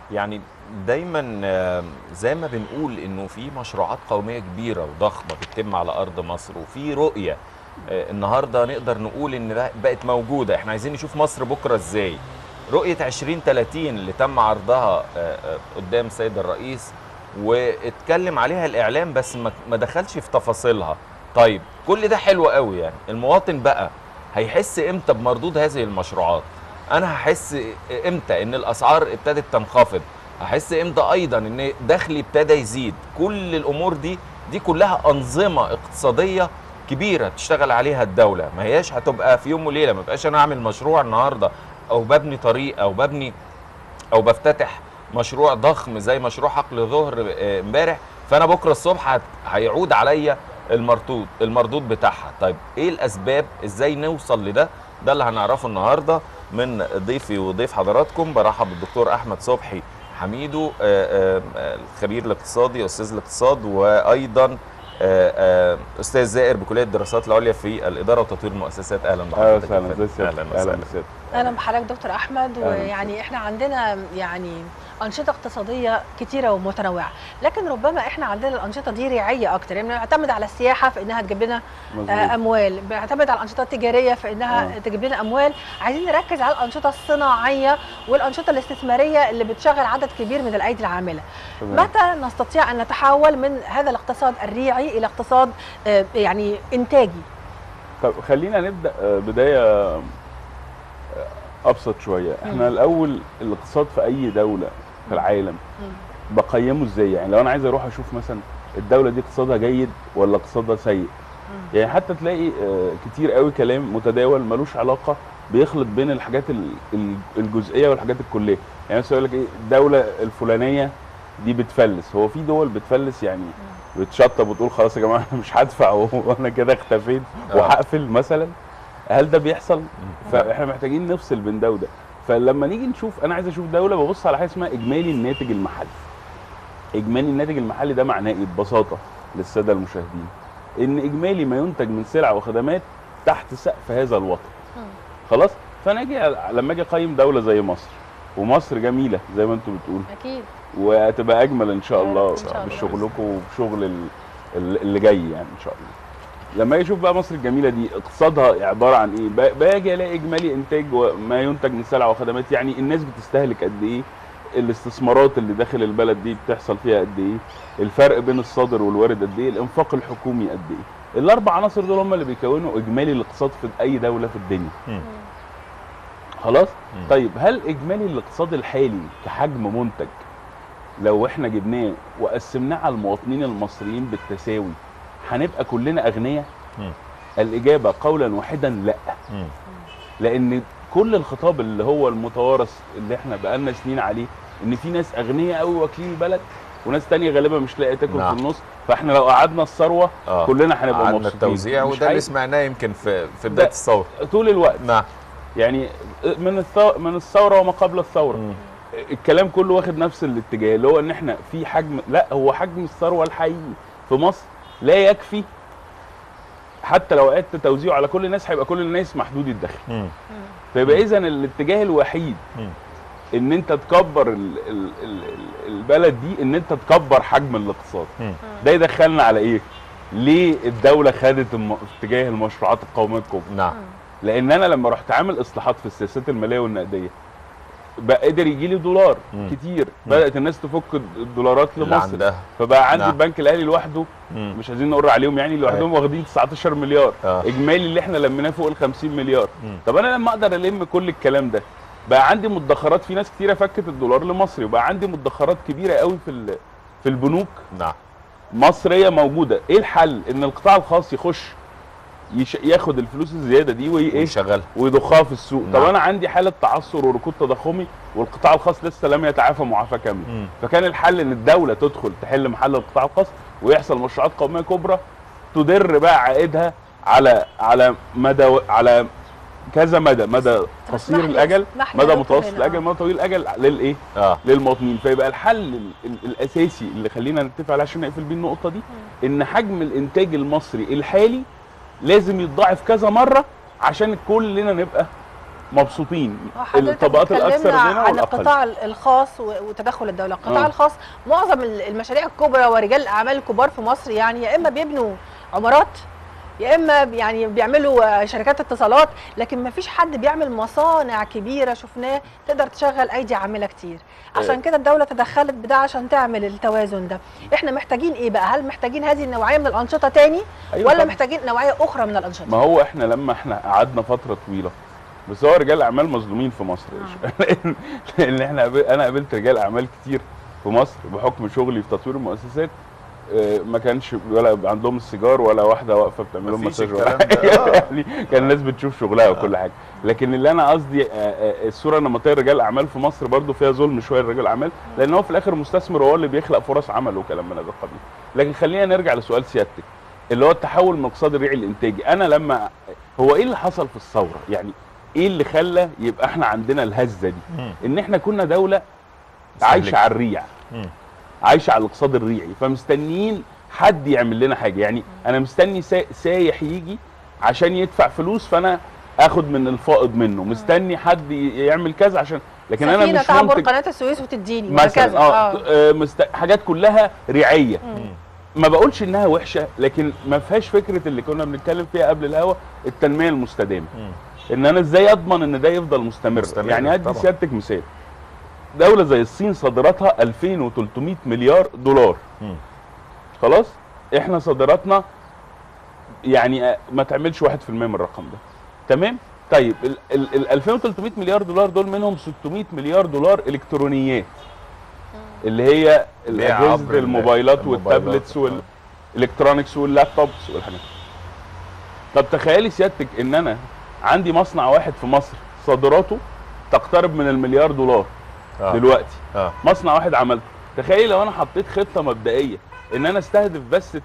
يعني دايما آه، زي ما بنقول انه في مشروعات قوميه كبيره وضخمه بتتم على ارض مصر وفي رؤيه آه، النهارده نقدر نقول ان ده بقت موجوده احنا عايزين نشوف مصر بكره ازاي رؤيه 2030 اللي تم عرضها آه، آه، قدام السيد الرئيس واتكلم عليها الاعلام بس ما ما دخلش في تفاصيلها طيب كل ده حلو قوي يعني المواطن بقى هيحس امتى بمردود هذه المشروعات انا هحس امتى ان الاسعار ابتدت تنخفض هحس امتى ايضا ان دخلي ابتدى يزيد كل الامور دي دي كلها انظمه اقتصاديه كبيره تشتغل عليها الدوله ما هياش هتبقى في يوم وليله ما بقاش انا اعمل مشروع النهارده او ببني طريق او ببني او بفتتح مشروع ضخم زي مشروع حقل ظهر آه، امبارح فانا بكره الصبح هت- هيعود عليا المردود المردود بتاعها طيب ايه الاسباب ازاي نوصل لده ده اللي هنعرفه النهارده من ضيفي وضيف حضراتكم برحب بالدكتور احمد صبحي حميدو آه، آه، الخبير الاقتصادي استاذ الاقتصاد وايضا آه، آه، استاذ زائر بكليه الدراسات العليا في الاداره وتطوير المؤسسات اهلا اهلا بحضرتك وسهلا يا ازي فندم. سيادتك اهلا اهلا وسهلا بسيادتك اهلا بحضرتك دكتور احمد أهلاً ويعني احنا عندنا يعني انشطه اقتصاديه كتيره ومتنوعه لكن ربما احنا عندنا الانشطه دي ريعيه اكتر يعني بنعتمد على السياحه في انها تجيب لنا آه، مظبوط اموال بنعتمد على الانشطه التجاريه في انها آه. تجيب لنا اموال عايزين نركز على الانشطه الصناعيه والانشطه الاستثماريه اللي بتشغل عدد كبير من الايدي العامله تمام. متى نستطيع ان نتحول من هذا الاقتصاد الريعي الى اقتصاد آه، يعني انتاجي طب خلينا نبدا آه، بدايه آه، ابسط شويه احنا مم. الاول الاقتصاد في اي دوله في العالم بقيمه ازاي يعني لو انا عايز اروح اشوف مثلا الدوله دي اقتصادها جيد ولا اقتصادها سيء يعني حتى تلاقي آه، كتير قوي كلام متداول ملوش علاقه بيخلط بين الحاجات ال- ال- الجزئيه والحاجات الكليه يعني مثلا يقول لك ايه الدوله الفلانيه دي بتفلس هو في دول بتفلس يعني بتشطب وتقول خلاص يا جماعه انا مش هدفع وانا كده اختفيت آه. وهقفل مثلا هل ده بيحصل فاحنا محتاجين نفصل بين ده وده فلما نيجي نشوف انا عايز اشوف دوله ببص على حاجه اسمها اجمالي الناتج المحلي اجمالي الناتج المحلي ده معناه ايه ببساطه للساده المشاهدين ان اجمالي ما ينتج من سلع وخدمات تحت سقف هذا الوطن مم. خلاص فانا اجي لما اجي اقيم دوله زي مصر ومصر جميله زي ما انتم بتقولوا اكيد وهتبقى اجمل ان شاء يا رب الله إن شاء الله. بشغلكم وبشغل ال- ال- اللي جاي يعني ان شاء الله لما اجي اشوف بقى مصر الجميله دي اقتصادها عباره عن ايه ب- باجي الاقي اجمالي انتاج ما ينتج من سلع وخدمات يعني الناس بتستهلك قد ايه الاستثمارات اللي داخل البلد دي بتحصل فيها قد ايه الفرق بين الصادر والوارد قد ايه الانفاق الحكومي قد ايه الاربع عناصر دول هم اللي بيكونوا اجمالي الاقتصاد في اي دوله في الدنيا مم. خلاص مم. طيب هل اجمالي الاقتصاد الحالي كحجم منتج لو احنا جبناه وقسمناه على المواطنين المصريين بالتساوي هنبقى كلنا اغنياء مم. الاجابه قولا واحدا لا مم. لان كل الخطاب اللي هو المتوارث اللي احنا بقالنا سنين عليه ان في ناس اغنياء قوي واكلين البلد وناس تانية غالبا مش لاقيه تاكل نعم. في النص فاحنا لو قعدنا الثروه آه. كلنا هنبقى عندنا مبسوطين التوزيع مش وده اللي حقيقي؟ سمعناه يمكن في في بدايه ده- الثوره طول الوقت نعم يعني من الثو... من الثوره وما قبل الثوره مم. الكلام كله واخد نفس الاتجاه اللي هو ان احنا في حجم لا هو حجم الثروه الحقيقي في مصر لا يكفي حتى لو عدت توزيعه على كل الناس هيبقى كل الناس محدود الدخل مم. فيبقى اذا الاتجاه الوحيد مم. ان انت تكبر ال ال ال ال- البلد دي ان انت تكبر حجم الاقتصاد مم. ده يدخلنا على ايه ليه الدوله خدت الم... اتجاه المشروعات القوميه الكبرى نعم لان انا لما رحت عامل اصلاحات في السياسات الماليه والنقديه بقى قدر يجي لي دولار مم. كتير مم. بدات الناس تفك الدولارات اللي لمصر عندها فبقى عندي نعم. البنك الاهلي لوحده مم. مش عايزين نقر عليهم يعني لوحدهم واخدين 19 مليار آه. اجمالي اللي احنا لميناه فوق ال 50 مليار مم. طب انا لما اقدر الم كل الكلام ده بقى عندي مدخرات في ناس كتيره فكت الدولار لمصري وبقى عندي مدخرات كبيره قوي في ال- في البنوك نعم مصريه موجوده ايه الحل ان القطاع الخاص يخش يش... ياخد الفلوس الزياده دي وايه وشغال ويضخها في السوق نعم. طب انا عندي حاله تعثر وركود تضخمي والقطاع الخاص لسه لم يتعافى معافاه كامله مم. فكان الحل ان الدوله تدخل تحل محل القطاع الخاص ويحصل مشروعات قوميه كبرى تدر بقى عائدها على على مدى على كذا مدى مدى قصير اسمح لي- الاجل اسمح لي مدى يا دكتور متوسط هنا. الاجل مدى طويل الاجل للايه اه للمواطنين فيبقى الحل ال- ال- الاساسي اللي خلينا نتفق عليه عشان نقفل بيه النقطه دي ان حجم الانتاج المصري الحالي لازم يتضاعف كذا مره عشان كلنا نبقى مبسوطين حضرتك الطبقات الاكثر اتكلمنا غنى عن والاقل القطاع الخاص و- وتدخل الدوله، القطاع آه. الخاص معظم ال- المشاريع الكبرى ورجال الاعمال الكبار في مصر يعني يا اما بيبنوا عمارات يا اما يعني بيعملوا آه، شركات اتصالات لكن ما فيش حد بيعمل مصانع كبيره شفناه تقدر تشغل ايدي عامله كتير عشان كده الدوله تدخلت بده عشان تعمل التوازن ده احنا محتاجين ايه بقى هل محتاجين هذه النوعيه من الانشطه تاني أيوة ولا طبعاً. محتاجين نوعيه اخرى من الانشطه ما هو احنا لما احنا قعدنا فتره طويله بس هو رجال اعمال مظلومين في مصر لان لان احنا قابل- انا قابلت رجال اعمال كتير في مصر بحكم شغلي في تطوير المؤسسات آه، ما كانش ولا عندهم السيجار ولا واحده واقفه بتعمل لهم مفيش مساج ولا الكلام ده. حاجه آه. يعني كان الناس بتشوف شغلها وكل حاجه لكن اللي انا قصدي آه، آه، الصوره النمطيه لرجال الاعمال في مصر برضو فيها ظلم شويه لرجال الاعمال لان هو في الاخر مستثمر هو اللي بيخلق فرص عمل وكلام من هذا القبيل لكن خلينا نرجع لسؤال سيادتك اللي هو التحول من الاقتصاد الريعي الانتاجي انا لما هو ايه اللي حصل في الثوره يعني ايه اللي خلى يبقى احنا عندنا الهزه دي مم. ان احنا كنا دوله مستهلكة. عايشه على الريع مم. عايشه على الاقتصاد الريعي فمستنيين حد يعمل لنا حاجه يعني انا مستني سا- سايح يجي عشان يدفع فلوس فانا اخد من الفائض منه مستني حد ي- يعمل كذا عشان لكن انا سفينه مش تعبر منتج قناه السويس وتديني مثلا وهكذا اه, آه مست... حاجات كلها رعايه مم. ما بقولش انها وحشه لكن ما فيهاش فكره اللي كنا بنتكلم فيها قبل الهوا التنميه المستدامه مم. ان انا ازاي اضمن ان ده يفضل مستمر, مستمر، يعني ادي طبعا. سيادتك مثال دوله زي الصين صادراتها 2300 مليار دولار مم. خلاص احنا صادراتنا يعني آه، ما تعملش 1% من الرقم ده تمام طيب ال ال ال 2300 مليار دولار دول منهم 600 مليار دولار الكترونيات اللي هي بيع الاجهزه عبر ال- الموبايلات الموبايلات. والتابلتس والالكترونكس واللابتوبس والحاجات طب تخيلي سيادتك ان انا عندي مصنع واحد في مصر صادراته تقترب من المليار دولار آه. دلوقتي اه مصنع واحد عملته تخيلي لو انا حطيت خطه مبدئيه ان انا استهدف بس 2%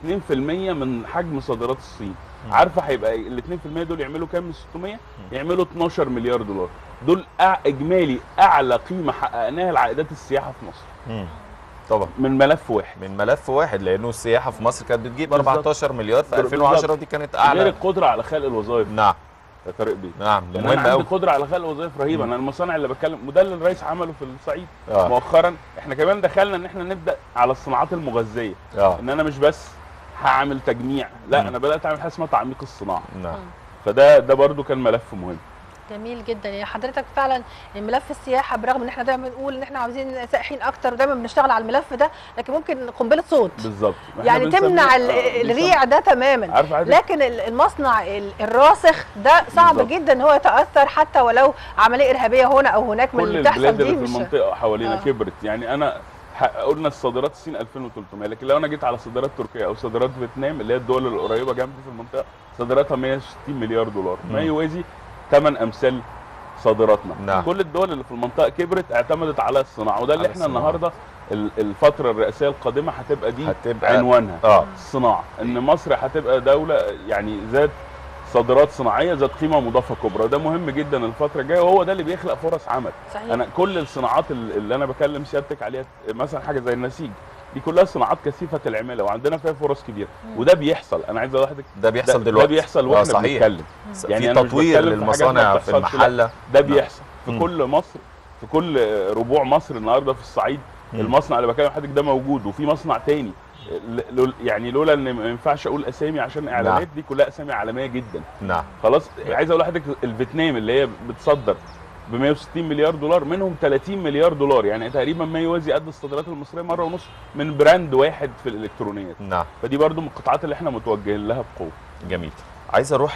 من حجم صادرات الصين مم. عارفه هيبقى ال 2% دول يعملوا كام من 600 يعملوا 12 مليار دولار دول أع- اجمالي اعلى قيمه حققناها لعائدات السياحه في مصر مم. طبعا من ملف واحد من ملف واحد لانه السياحه في مصر كانت بتجيب بالظبط. 14 مليار في بالظبط. 2010 ودي كانت غير اعلى القدره على خلق الوظائف نعم يا طارق بيه نعم ده لأن مهم انا عندي قوي قدره على خلق وظائف رهيبه مم. انا المصانع اللي بتكلم وده اللي الرئيس عمله في الصعيد اه مؤخرا احنا كمان دخلنا ان احنا نبدا على الصناعات المغذيه اه ان انا مش بس هعمل تجميع لا مم. انا بدات اعمل حاجه اسمها تعميق الصناعه نعم فده ده برضو كان ملف مهم جميل جدا يعني حضرتك فعلا ملف السياحه برغم ان احنا دايما بنقول ان احنا عاوزين سائحين اكتر ودايما بنشتغل على الملف ده لكن ممكن قنبله صوت بالظبط إحنا يعني بنسميه- تمنع ال- آه، الريع ده تماما عارف عارف لكن ال- المصنع ال- الراسخ ده صعب بالظبط. جدا ان هو يتاثر حتى ولو عمليه ارهابيه هنا او هناك من كل اللي بتحصل البلاد دي اللي في مش المنطقه حوالينا آه. كبرت يعني انا ح- قلنا الصادرات الصين 2300 لكن لو انا جيت على صادرات تركيا او صادرات فيتنام اللي هي الدول القريبه جنبي في المنطقه صادراتها 160 مليار دولار ما مم. يوازي 8 امثال صادراتنا نعم. كل الدول اللي في المنطقه كبرت اعتمدت على الصناعه وده اللي على احنا الصناعة. النهارده ال- الفتره الرئاسيه القادمه هتبقى دي هتبقى عنوانها اه الصناعه ان مصر هتبقى دوله يعني ذات صادرات صناعيه ذات قيمه مضافه كبرى وده مهم جدا الفتره الجايه وهو ده اللي بيخلق فرص عمل صحيح انا كل الصناعات ال- اللي انا بكلم سيادتك عليها مثلا حاجه زي النسيج دي كلها صناعات كثيفه العماله وعندنا فيها فرص كبيره مم. وده بيحصل انا عايز اقول لحضرتك ده بيحصل ده, دلوقتي ده بيحصل آه، واحنا صحيح بنتكلم يعني يعني في أنا مش تطوير بتكلم في حاجات ما للمصانع في بتحصلش، لا. المحله ده نعم. بيحصل في مم. كل مصر في كل ربوع مصر النهارده في الصعيد مم. المصنع اللي بكلم حضرتك ده موجود وفي مصنع تاني ل- لول- يعني لولا ان ما ينفعش اقول اسامي عشان اعلانات دي كلها اسامي عالميه جدا نعم خلاص عايز اقول لحضرتك الفيتنام اللي هي بتصدر ب 160 مليار دولار منهم 30 مليار دولار يعني تقريبا ما يوازي قد الصادرات المصريه مره ونص من براند واحد في الالكترونيات نعم فدي برضو من القطاعات اللي احنا متوجهين لها بقوه جميل عايز اروح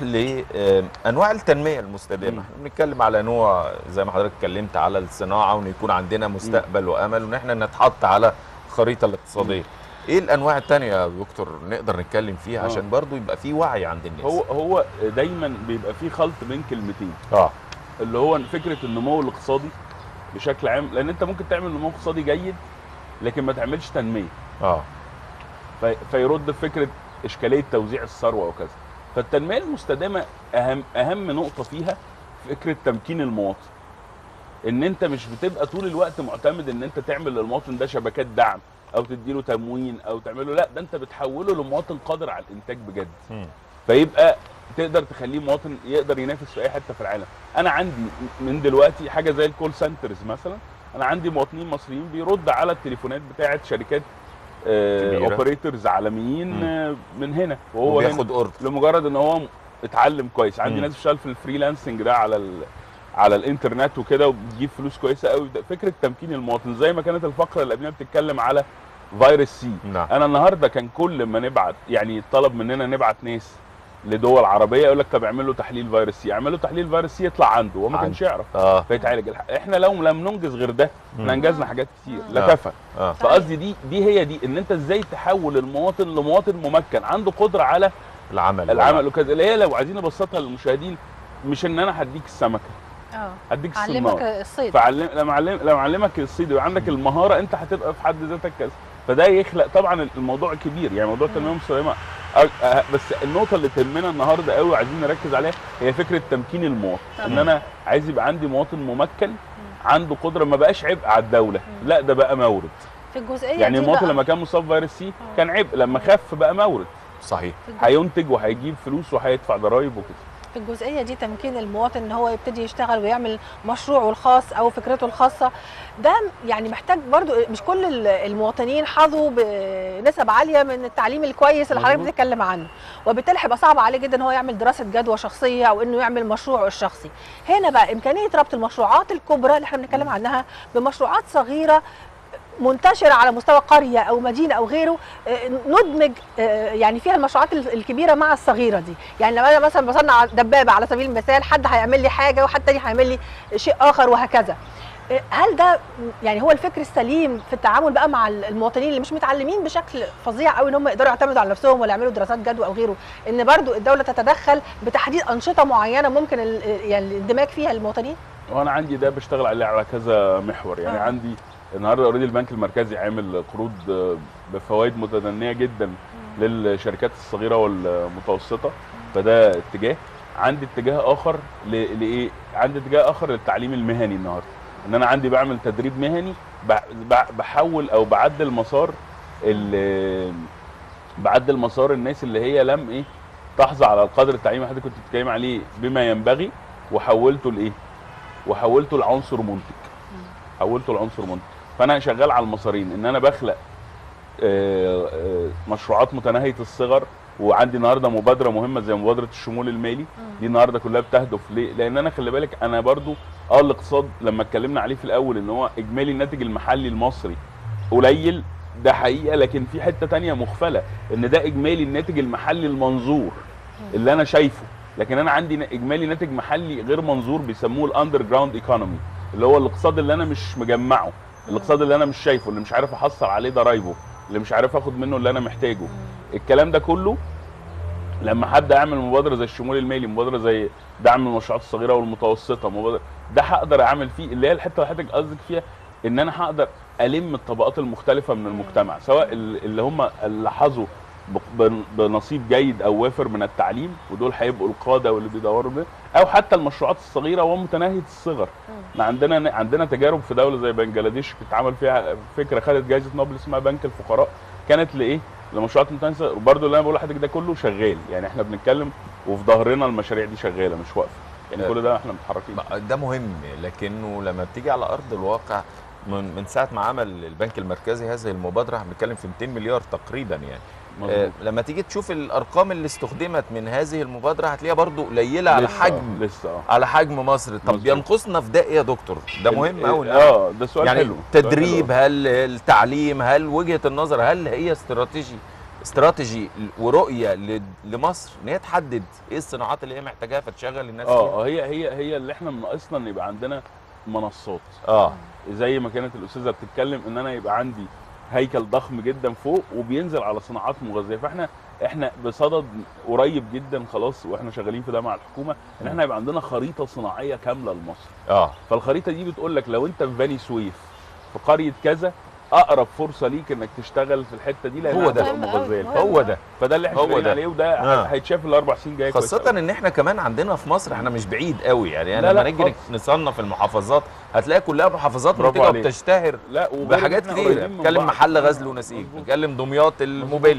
لانواع التنميه المستدامه مم. احنا بنتكلم على نوع زي ما حضرتك اتكلمت على الصناعه وان يكون عندنا مستقبل وامل وان احنا نتحط على الخريطه الاقتصاديه ايه الانواع التانية يا دكتور نقدر نتكلم فيها آه. عشان برضو يبقى في وعي عند الناس هو هو دايما بيبقى في خلط بين كلمتين اه اللي هو فكره النمو الاقتصادي بشكل عام لان انت ممكن تعمل نمو اقتصادي جيد لكن ما تعملش تنميه اه في فيرد في فكره اشكاليه توزيع الثروه وكذا فالتنميه المستدامه اهم اهم نقطه فيها فكره تمكين المواطن ان انت مش بتبقى طول الوقت معتمد ان انت تعمل للمواطن ده شبكات دعم او تديله تموين او تعمله لا ده انت بتحوله لمواطن قادر على الانتاج بجد مم. فيبقى تقدر تخليه مواطن يقدر ينافس في اي حته في العالم انا عندي من دلوقتي حاجه زي الكول سنترز مثلا انا عندي مواطنين مصريين بيرد على التليفونات بتاعه شركات كبيرة. اوبريتورز عالميين مم. آه، من هنا وهو هنا وبياخد اوردر لمجرد ان هو اتعلم كويس عندي مم. ناس بتشتغل في الفريلانسنج ده على ال... على الانترنت وكده وبتجيب فلوس كويسه قوي ده فكره تمكين المواطن زي ما كانت الفقره اللي قبلنا بتتكلم على فيروس سي نعم انا النهارده كان كل ما نبعت يعني طلب مننا نبعت ناس لدول عربيه يقول لك طب اعمل له تحليل فيروس سي اعمل له تحليل فيروس سي يطلع عنده هو ما عنده. كانش يعرف اه فيتعالج الح- احنا لو لم ننجز غير ده احنا مم. انجزنا حاجات كتير آه. لا كفى اه فقصدي دي دي هي دي ان انت ازاي تحول المواطن لمواطن ممكن عنده قدره على العمل العمل وكذا اللي هي لو عايزين نبسطها للمشاهدين مش ان انا هديك السمكه اه هديك علمك الصناره الصيد فعلم لما علم لما علمك الصيد ويبقى عندك المهاره انت هتبقى في حد ذاتك كذا فده يخلق طبعا الموضوع كبير يعني موضوع التنميه المستدامه أ- أ- بس النقطه اللي تهمنا النهارده قوي وعايزين نركز عليها هي فكره تمكين المواطن ان تمام. انا عايز يبقى عندي مواطن ممكن عنده قدره ما بقاش عبء على الدوله لا ده بقى مورد في الجزئيه يعني دي المواطن بقى- لما كان مصاب فيروس سي كان عبء لما خف بقى مورد صحيح في الجزء- هينتج وهيجيب فلوس وهيدفع ضرايب وكده في الجزئيه دي تمكين المواطن ان هو يبتدي يشتغل ويعمل مشروعه الخاص او فكرته الخاصه ده يعني محتاج برضو مش كل ال- المواطنين حظوا بنسب عاليه من التعليم الكويس اللي حضرتك مظبوط. بتتكلم عنه وبالتالي هيبقى صعب عليه جدا ان هو يعمل دراسه جدوى شخصيه او انه يعمل مشروعه الشخصي هنا بقى امكانيه ربط المشروعات الكبرى اللي احنا بنتكلم عنها بمشروعات صغيره منتشرة على مستوى قرية أو مدينة أو غيره آه، ندمج آه، يعني فيها المشروعات ال- الكبيرة مع الصغيرة دي يعني لو أنا مثلا بصنع دبابة على سبيل المثال حد هيعمل لي حاجة وحد تاني هيعمل لي شيء آخر وهكذا آه، هل ده يعني هو الفكر السليم في التعامل بقى مع ال- المواطنين اللي مش متعلمين بشكل فظيع قوي ان هم يقدروا يعتمدوا على نفسهم ولا يعملوا دراسات جدوى او غيره ان برضو الدوله تتدخل بتحديد انشطه معينه ممكن ال- يعني الاندماج فيها المواطنين وانا عندي ده بشتغل عليه على كذا محور يعني آه. آه. عندي النهارده اوريدي البنك المركزي عامل قروض آه، بفوائد متدنيه جدا للشركات الصغيره والمتوسطه فده اتجاه عندي اتجاه اخر ل- لايه عندي اتجاه اخر للتعليم المهني النهارده ان انا عندي بعمل تدريب مهني ب- ب- بحول او بعدل مسار ال- بعدل مسار الناس اللي هي لم ايه تحظى على القدر التعليمي اللي حضرتك كنت بتتكلم عليه بما ينبغي وحولته لايه وحولته لعنصر منتج حولته لعنصر منتج فانا شغال على المسارين ان انا بخلق آه، آه، مشروعات متناهيه الصغر وعندي النهارده مبادره مهمه زي مبادره الشمول المالي دي النهارده كلها بتهدف ليه؟ لان انا خلي بالك انا برضو اه الاقتصاد لما اتكلمنا عليه في الاول ان هو اجمالي الناتج المحلي المصري قليل ده حقيقه لكن في حته تانية مغفله ان ده اجمالي الناتج المحلي المنظور اللي انا شايفه لكن انا عندي ن- اجمالي ناتج محلي غير منظور بيسموه الاندر جراوند ايكونومي اللي هو الاقتصاد اللي انا مش مجمعه الاقتصاد اللي انا مش شايفه اللي مش عارف احصل عليه ضرايبه اللي مش عارف اخد منه اللي انا محتاجه الكلام ده كله لما هبدا اعمل مبادره زي الشمول المالي مبادره زي دعم المشروعات الصغيره والمتوسطه مبادره ده هقدر اعمل فيه اللي هي الحته اللي حضرتك قصدك فيها ان انا هقدر الم الطبقات المختلفه من المجتمع سواء ال- اللي هم اللي حظوا ب- ب- بنصيب جيد او وافر من التعليم ودول هيبقوا القاده واللي بيدوروا ده او حتى المشروعات الصغيره ومتناهيه الصغر احنا عندنا عندنا تجارب في دوله زي بنجلاديش اتعمل فيها فكره خدت جائزه نوبل اسمها بنك الفقراء كانت لايه؟ لمشروعات متناهيه الصغر وبرده اللي انا بقول لحضرتك ده كله شغال يعني احنا بنتكلم وفي ظهرنا المشاريع دي شغاله مش واقفه يعني كل ده احنا متحركين بقى ده مهم لكنه لما بتيجي على ارض الواقع من من ساعه ما عمل البنك المركزي هذه المبادره احنا بنتكلم في 200 مليار تقريبا يعني آه مظبوط لما تيجي تشوف الارقام اللي استخدمت من هذه المبادره هتلاقيها برضو قليله على لسه- حجم لسه اه على حجم مصر طب مظبوط. ينقصنا في ده ايه يا دكتور ده مهم ال- قوي اه ده سؤال يعني حلو سؤال تدريب حلو. هل التعليم هل وجهه النظر هل هي استراتيجي استراتيجي ورؤيه ل- لمصر ان هي تحدد ايه الصناعات اللي هي محتاجاها فتشغل الناس فيها اه هي هي هي اللي احنا ناقصنا ان يبقى عندنا منصات اه زي ما كانت الاستاذه بتتكلم ان انا يبقى عندي هيكل ضخم جدا فوق وبينزل على صناعات مغذيه فاحنا احنا بصدد قريب جدا خلاص واحنا شغالين في ده مع الحكومه ان احنا يبقى عندنا خريطه صناعيه كامله لمصر اه فالخريطه دي بتقول لك لو انت في بني سويف في قريه كذا اقرب فرصه ليك انك تشتغل في الحته دي لانها هو ده. هتبقى مهم أوي، مغذيه مهم. هو ده فده اللي احنا هو شغالين ده. عليه وده آه. هيتشاف الاربع سنين جايه كويس خاصة أوي. ان احنا كمان عندنا في مصر احنا مش بعيد قوي يعني لا، لما لا، نيجي خالص. نصنف المحافظات هتلاقي كلها محافظات برافو منتجه عليك. وبتشتهر لا وغير إن بحاجات إحنا كتير قريبين من بتكلم بعض. محل غزل ونسيج مظبوط. بتكلم دمياط الموبيليا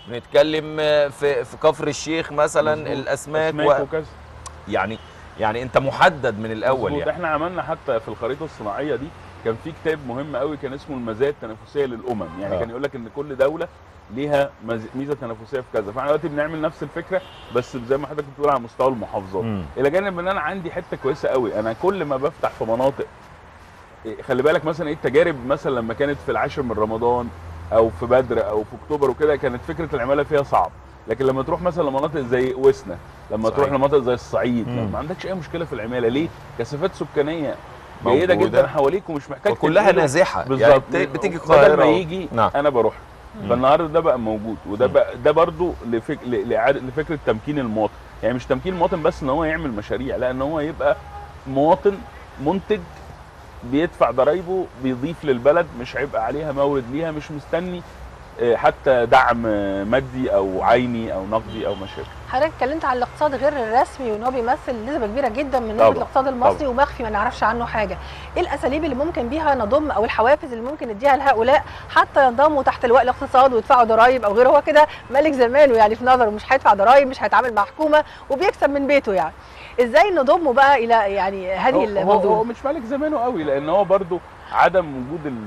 بنتكلم آه، في في كفر الشيخ مثلا مظبوط. الاسماك اسماك و... وكذا يعني يعني انت محدد من الاول مظبوط. يعني احنا عملنا حتى في الخريطه الصناعيه دي كان في كتاب مهم قوي كان اسمه المزايا التنافسيه للامم يعني آه. كان يقول لك ان كل دوله ليها مز- ميزه تنافسيه في كذا فاحنا دلوقتي بنعمل نفس الفكره بس زي ما حضرتك بتقول على مستوى المحافظات مم. الى جانب ان انا عندي حته كويسه قوي انا كل ما بفتح في مناطق إيه، خلي بالك مثلا ايه التجارب مثلا لما كانت في العاشر من رمضان او في بدر او في اكتوبر وكده كانت فكره العماله فيها صعب لكن لما تروح مثلا لمناطق زي وسنا لما صحيح. تروح لمناطق زي الصعيد مم. ما عندكش اي مشكله في العماله ليه كثافات سكانيه جيده موجودة. جدا حواليك ومش محتاج وكلها تنقله. نازحه يعني بالظبط بت- بتيجي بدل القاهره ما و- يجي نعم انا بروح مم. فالنهارده ده بقى موجود وده مم. بقى ده برضو لفك... ل- لإعادة لفكره تمكين المواطن يعني مش تمكين المواطن بس ان هو يعمل مشاريع لا ان هو يبقى مواطن منتج بيدفع ضرايبه بيضيف للبلد مش هيبقى عليها مورد ليها مش مستني آه، حتى دعم آه، مادي او عيني او نقدي او ما شابه حضرتك اتكلمت عن الاقتصاد غير الرسمي وان هو بيمثل نسبه كبيره جدا من نسبه طبعاً، الاقتصاد المصري ومخفي ما نعرفش عنه حاجه ايه الاساليب اللي ممكن بيها نضم او الحوافز اللي ممكن نديها لهؤلاء حتى ينضموا تحت لواء الاقتصاد ويدفعوا ضرائب او غيره هو كده ملك زمانه يعني في نظره مش هيدفع ضرائب مش هيتعامل مع حكومه وبيكسب من بيته يعني ازاي نضمه بقى الى يعني هذه هو- هو, هو المنظومه مش مالك زمانه قوي لان هو برضو عدم وجود ال...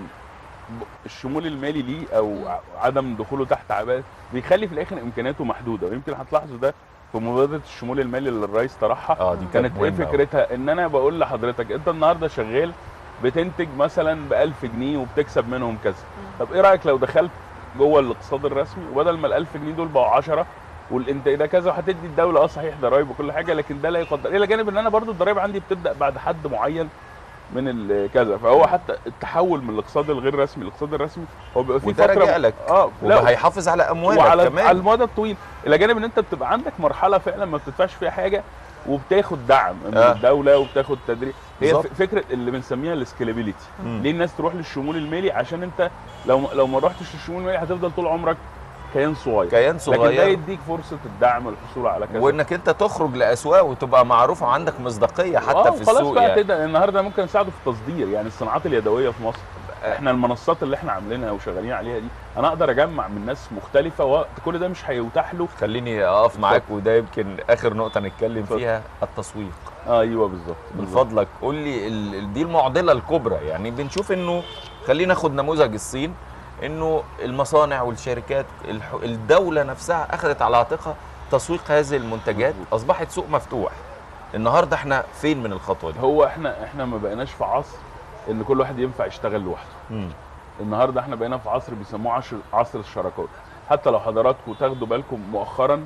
الشمول المالي ليه او ع- عدم دخوله تحت عباءه بيخلي في الاخر امكانياته محدوده ويمكن هتلاحظوا ده في مبادره الشمول المالي اللي الرئيس طرحها اه دي كانت ايه مهمة أوي. فكرتها ان انا بقول لحضرتك انت النهارده شغال بتنتج مثلا ب 1000 جنيه وبتكسب منهم كذا طب ايه رايك لو دخلت جوه الاقتصاد الرسمي وبدل ما ال 1000 جنيه دول بقوا 10 والانتاج ده كذا وهتدي الدوله اه صحيح ضرايب وكل حاجه لكن ده لا يقدر الى جانب ان انا برضو الضرايب عندي بتبدا بعد حد معين من ال- كذا فهو حتى التحول من الاقتصاد الغير رسمي للاقتصاد الرسمي هو بيبقى فيه وده فتره راجع لك اه لا وهيحافظ على اموالك وعلى كمان على المدى الطويل الى جانب ان انت بتبقى عندك مرحله فعلا ما بتدفعش فيها حاجه وبتاخد دعم من آه. الدوله وبتاخد تدريب هي بالظبط. ف- فكره اللي بنسميها السكيلابيلتي مم. ليه الناس تروح للشمول المالي عشان انت لو لو ما رحتش للشمول المالي هتفضل طول عمرك كيان صغير كيان لكن ده صغير يديك فرصه الدعم والحصول على كذا وانك انت تخرج لاسواق وتبقى معروف وعندك مصداقيه حتى آه، في خلاص السوق بقى يعني تبدا النهارده ممكن نساعده في التصدير يعني الصناعات اليدويه في مصر احنا المنصات اللي احنا عاملينها وشغالين عليها دي انا اقدر اجمع من ناس مختلفه وكل ده مش هيتاح له خليني اقف معاك وده يمكن اخر نقطه نتكلم اتفضل. فيها التسويق آه ايوه بالظبط من بالظبط. فضلك قول لي ال- ال- دي المعضله الكبرى يعني بنشوف انه خلينا ناخد نموذج الصين انه المصانع والشركات الح- الدوله نفسها اخذت على عاتقها تسويق هذه المنتجات مظبوط. اصبحت سوق مفتوح النهارده احنا فين من الخطوه دي هو احنا احنا ما بقيناش في عصر ان كل واحد ينفع يشتغل لوحده مم. النهارده احنا بقينا في عصر بيسموه عصر عصر الشراكات حتى لو حضراتكم تاخدوا بالكم مؤخرا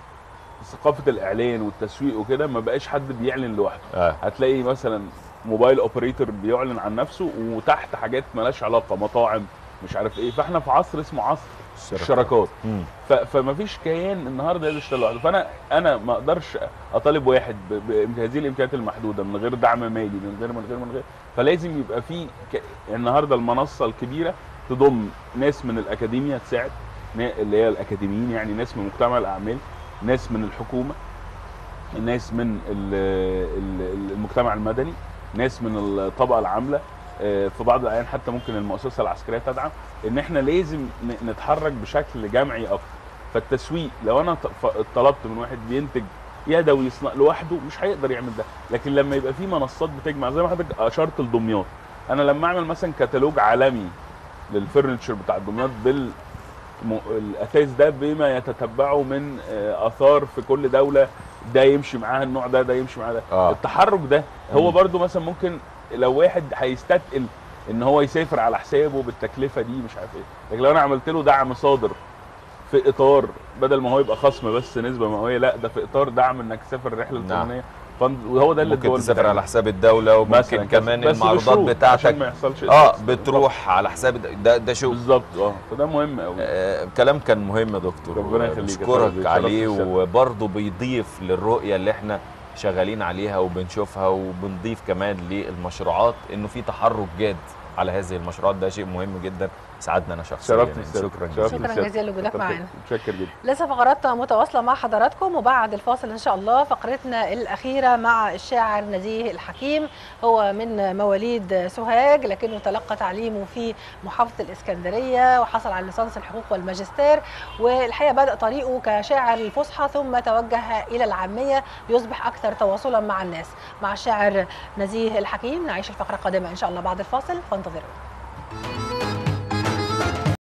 ثقافه الاعلان والتسويق وكده ما بقاش حد بيعلن لوحده اه هتلاقي مثلا موبايل اوبريتور بيعلن عن نفسه وتحت حاجات مالهاش علاقه مطاعم مش عارف ايه فاحنا في عصر اسمه عصر الشراكات مم. ف- فما فيش كيان النهارده يقدر يشتغل لوحده فانا انا ما اقدرش اطالب واحد ب- بهذه الامكانيات المحدوده من غير دعم مالي من غير من غير من غير فلازم يبقى في ك... النهارده المنصه الكبيره تضم ناس من الاكاديميا تساعد نا- اللي هي الاكاديميين يعني ناس من مجتمع الاعمال ناس من الحكومه ناس من ال- ال- المجتمع المدني ناس من الطبقه العامله آه، في بعض الاحيان حتى ممكن المؤسسه العسكريه تدعم ان احنا لازم ن- نتحرك بشكل جمعي اكتر فالتسويق لو انا ط- ف- طلبت من واحد بينتج يدوي يصنع لوحده مش هيقدر يعمل ده لكن لما يبقى في منصات بتجمع زي ما حضرتك اشرت لدمياط انا لما اعمل مثلا كتالوج عالمي للفرنتشر بتاع دمياط بال م- الاثاث ده بما يتتبعه من آه، اثار في كل دوله ده يمشي معاها النوع ده ده يمشي معاها ده اه التحرك ده هو مم. برضو مثلا ممكن لو واحد هيستثقل ان هو يسافر على حسابه بالتكلفه دي مش عارف ايه لكن لو انا عملت له دعم صادر في اطار بدل ما هو يبقى خصم بس نسبه مئويه لا ده في اطار دعم انك تسافر الرحله نعم. الفلانيه فن- وهو ده اللي ممكن الدول تسافر بتعمله. على حساب الدوله وممكن مثلاً كذا. كمان بس المعروضات بشروط عشان بتاعتك ما يحصلش اه إسقاط. بتروح على حساب ده- ده ده شغل بالظبط اه فده مهم قوي آه كلام كان مهم يا دكتور ربنا يخليك يا بشكرك فندم. عليه شرفت الشرف. وبرضه بيضيف للرؤيه اللي احنا شغالين عليها وبنشوفها وبنضيف كمان للمشروعات انه في تحرك جاد على هذه المشروعات ده شيء مهم جدا سعدنا انا شخصيا شرفت يعني. السيادة. شكرا شرفت جزيلا شكراً السيادة. جزيلا لوجودك كتر معانا. خيرك. متشكر جدا لسه فقرات متواصلة مع حضراتكم وبعد الفاصل إن شاء الله فقرتنا الأخيرة مع الشاعر نزيه الحكيم هو من مواليد سوهاج لكنه تلقى تعليمه في محافظة الإسكندرية وحصل على ليسانس الحقوق والماجستير والحقيقة بدأ طريقه كشاعر الفصحى ثم توجه إلى العامية ليصبح أكثر تواصلا مع الناس مع الشاعر نزيه الحكيم نعيش الفقرة القادمة إن شاء الله بعد الفاصل فانتظرونا